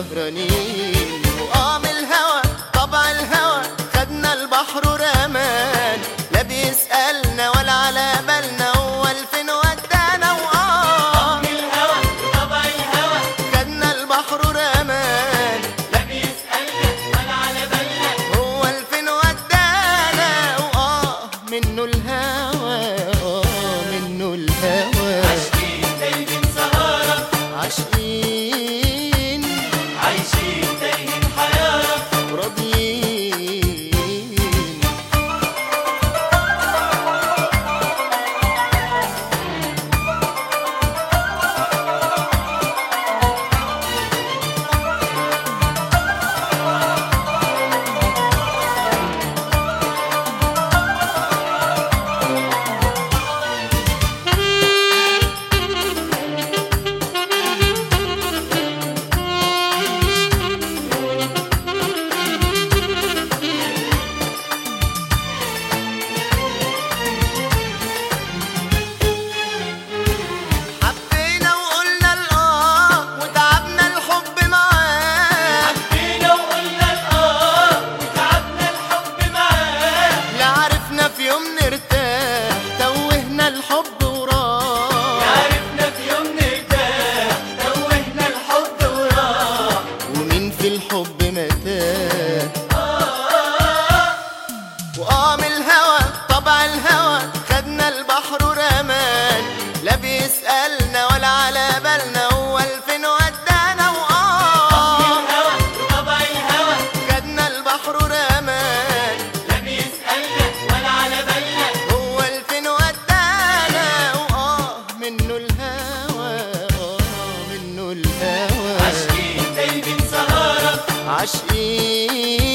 سهرانين وقام الهوى طبع الهوى خدنا البحر رمان لا بيسألنا ولا على بالنا هو الفين ودانا وقام الهوى طبع الهوى خدنا البحر رمان لا بيسألنا ولا على بالنا هو الفين ودانا وآه منه الهوى آه منه الهوى عاشقين دايبين سهارة عاشقين عايشين تايهين حيارة راضيين حبينا وقلنا الآه وتعبنا الحب معاه حبينا وقلنا الآه وتعبنا الحب معاه لا عرفنا في يوم نرتاح توهنا الحب وراه عرفنا في يوم نرتاح توهنا الحب وراح ومين في الحب متاه وقام الهوى طبع الهوى خدنا البحر رمان لا بيسألنا ولا على بالنا هو الفين ودانا وقام الهوى طبع الهوى خدنا البحر رمان لا بيسألنا ولا على بالنا هو الفين ودانا وآه منه الهوى آه منه الهوى عاشقين دايبين سهارة عاشقين